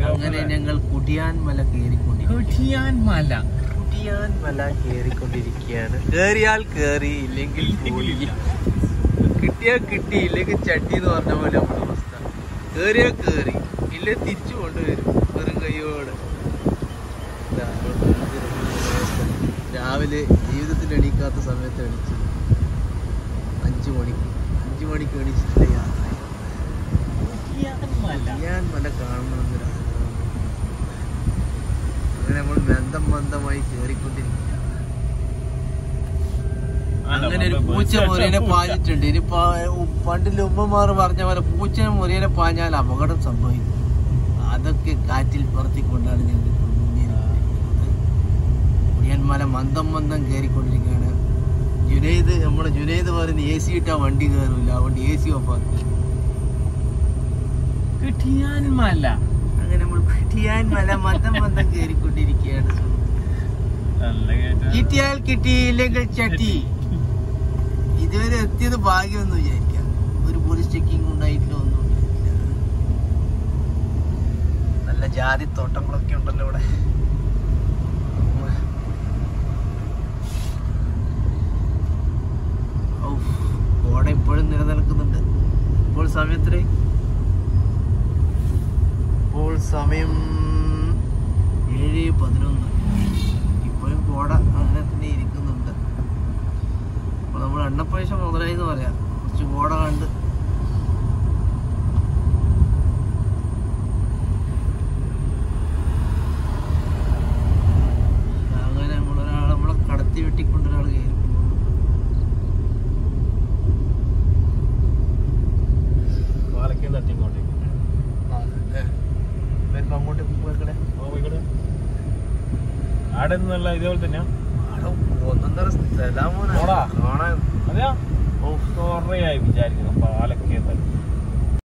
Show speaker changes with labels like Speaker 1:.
Speaker 1: അങ്ങനെ ഞങ്ങൾ കുടിയാൻ മല കയറിക്കൊണ്ടിരിക്കുകയാണ്
Speaker 2: കുടിയാൻ മല
Speaker 1: കുടിയാൻ മല കയറിക്കൊണ്ടിരിക്കുകയാണ് കേറിയാൽ കേറി ഇല്ലെങ്കിൽ പോയി കിട്ടിയാൽ കിട്ടി ഇല്ലെങ്കിൽ ചട്ടി എന്ന് പറഞ്ഞ പോലെ നമ്മുടെ അവസ്ഥ കേറിയാൽ കേറി ഇല്ലേ തിരിച്ചു കൊണ്ടുവരും വെറും കൈയോടെ ഇതാ, രാവിലെ ജീവിതത്തിൽ എണീക്കാത്ത സമയത്ത് എണീച്ചു അഞ്ചു മണിക്ക് അഞ്ചു മണിക്ക് എണീച്ചിട്ടില്ല യാത്ര
Speaker 2: കുടിയാൻ മല
Speaker 1: ഞാൻ മല കാണണമെന്ന് അങ്ങനെ നമ്മൾ മന്ദം മന്ദമായി കേറിക്കൊണ്ടിരിക്കുക അങ്ങനെ ഒരു പൂച്ച മുറിയനെ പാഞ്ഞിട്ടുണ്ട് ഇനി പാ- പണ്ടിന്റെ ഉമ്മമാർ പറഞ്ഞ പോലെ പൂച്ച മുറിയനെ പാഞ്ഞാൽ അപകടം സംഭവിക്കും അതൊക്കെ കാറ്റിൽ പറത്തിക്കൊണ്ടാണ് ഞങ്ങൾ ഇപ്പോൾ മുന്നേറിക്കൊണ്ടിരിക്കുന്നത് മുടിയന്മല മന്ദം മന്ദം കയറിക്കൊണ്ടിരിക്കുകയാണ് ജുനൈദ് നമ്മുടെ ജുനൈദ് പറയുന്നത് എ സി ഇട്ടാ വണ്ടി കയറില്ല അതുകൊണ്ട് എ സി ഓഫാക്കി
Speaker 2: കുടിയാൻ മല
Speaker 1: അങ്ങനെ നമ്മൾ കുട്ടിയാൻ മല മന്ദം മന്ദം കയറിക്കൊണ്ടിരിക്കുകയാണ്
Speaker 2: നല്ല കേട്ടോ
Speaker 1: കിട്ടിയാൽ കിട്ടിയില്ലെങ്കിൽ ചട്ടി ഇതുവരെ എത്തിയത് ഭാഗ്യമെന്ന് വിചാരിക്കാം ഒരു പോലീസ് ചെക്കിംഗ് ഉണ്ടായിട്ടില്ല ഒന്നും നല്ല ജാതി തോട്ടങ്ങളൊക്കെ ഉണ്ടല്ലോ ഇവിടെ ഔ, കോട ഇപ്പോഴും നിലനിൽക്കുന്നുണ്ട് ഇപ്പോൾ സമയത്ര ഇപ്പോൾ സമയം ഏഴ് പതിനൊന്ന് ഇപ്പോഴും കോട അങ്ങനെ തന്നെ ഇരിക്കുന്നുണ്ട് അപ്പൊ നമ്മൾ എണ്ണപ്പൈസ മുതലായി എന്ന് പറയാം കുറച്ച് കോട കണ്ട് അങ്ങനെ നമ്മളൊരാൾ നമ്മളെ കടത്തി വെട്ടിക്കൊണ്ട് ഒരാൾ കയറി പോകുന്നു
Speaker 2: പാലക്കയം തട്ടിക്കോട്ടെ
Speaker 1: വരുമ്പോ അങ്ങോട്ട് പോയിക്കടെ
Speaker 2: ആടെ നിന്നുള്ള ഇതേപോലെ തന്നെയാ
Speaker 1: ഒന്നൊന്നര സ്ഥലമോ
Speaker 2: പോടാ.
Speaker 1: കാണാൻ
Speaker 2: അതെയാ
Speaker 1: ഓ
Speaker 2: കുറേയായി വിചാരിക്കുന്നു പാലക്കയം തട്ടി